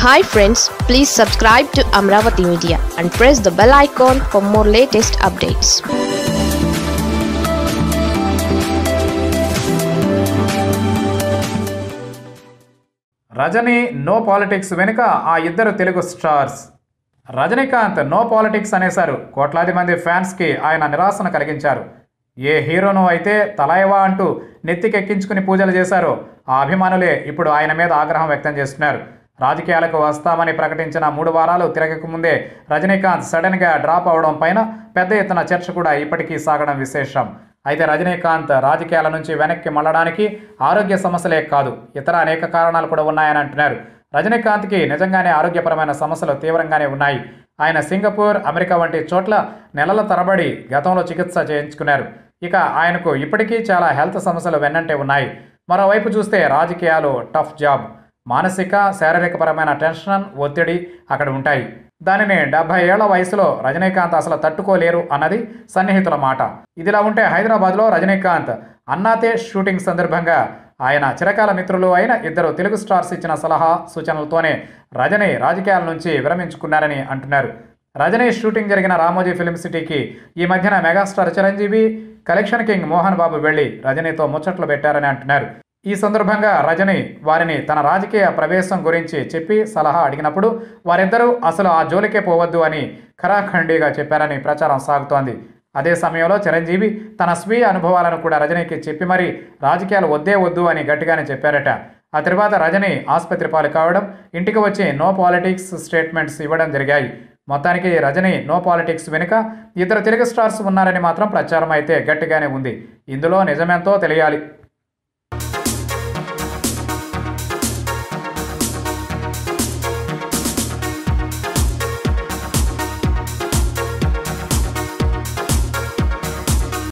hi friends please subscribe to Amaravati media and press the bell icon for more latest updates Rajini no politics వెనుక ఆ ఇద్దరు Telugu stars Rajinikanth no politics అనేశారు కోట్లాది మంది ఫ్యాన్స్కి ఆయన నిరాశను కలిగించారు ఏ హీరోను అయితే తలైవా అంటూ నెత్తికెక్కించుకుని పూజలు చేశారో ఆ అభిమానులే ఇప్పుడు ఆయన మీద ఆగ్రహం వ్యక్తం చేస్తున్నారు రాజకీయాలకు వస్తామని ప్రకటించిన మూడు వారాలు తిరగక ముందే రజనీకాంత్ సడన్గా డ్రాప్ అవడం పైన పెద్ద ఎత్తున చర్చ కూడా ఇప్పటికీ సాగడం విశేషం అయితే రజనీకాంత్ రాజకీయాల నుంచి వెనక్కి మళ్ళడానికి ఆరోగ్య సమస్యలే కాదు ఇతర అనేక కారణాలు కూడా ఉన్నాయని అంటున్నారు రజనీకాంత్కి నిజంగానే ఆరోగ్యపరమైన సమస్యలు తీవ్రంగానే ఉన్నాయి ఆయన సింగపూర్ అమెరికా వంటి చోట్ల నెలల తరబడి గతంలో చికిత్స చేయించుకున్నారు ఇక ఆయనకు ఇప్పటికీ చాలా హెల్త్ సమస్యలు వెన్నంటే ఉన్నాయి మరోవైపు చూస్తే రాజకీయాలు టఫ్ జాబ్ మానసిక శారీరకపరమైన టెన్షన్ ఒత్తిడి అక్కడ ఉంటాయి దానిని డెబ్బై ఏళ్ల వయసులో రజనీకాంత్ అసలు తట్టుకోలేరు అన్నది సన్నిహితుల మాట ఇదిలా ఉంటే హైదరాబాద్లో రజనీకాంత్ అన్నాతే షూటింగ్ సందర్భంగా ఆయన చిరకాల మిత్రులు అయిన ఇద్దరు తెలుగు స్టార్స్ ఇచ్చిన సలహా సూచనలతోనే రజనీ రాజకీయాల నుంచి విరమించుకున్నారని అంటున్నారు రజనీ షూటింగ్ జరిగిన రామోజీ ఫిల్మ్ సిటీకి ఈ మధ్యన megastar Chiranjeevi collection king Mohan Babu వెళ్లి రజనీతో ముచ్చట్లు పెట్టారని అంటున్నారు ఈ సందర్భంగా రజని వారిని తన రాజకీయ ప్రవేశం గురించి చెప్పి సలహా అడిగినప్పుడు వారిద్దరూ అసలు ఆ జోలికే పోవద్దు అని ఖరాఖండిగా చెప్పారని ప్రచారం సాగుతోంది అదే సమయంలో చిరంజీవి తన స్వీయ అనుభవాలను కూడా రజనీకి చెప్పి మరీ రాజకీయాలు వద్దే వద్దు అని గట్టిగానే చెప్పారట ఆ తర్వాత రజని ఆసుపత్రి పాలు కావడం ఇంటికి వచ్చి నో పాలిటిక్స్ స్టేట్మెంట్స్ ఇవ్వడం జరిగాయి మొత్తానికి రజని నో పాలిటిక్స్ వెనుక ఇద్దరు తెలుగు స్టార్స్ ఉన్నారని మాత్రం ప్రచారం అయితే గట్టిగానే ఉంది ఇందులో నిజమేంతో తెలియాలి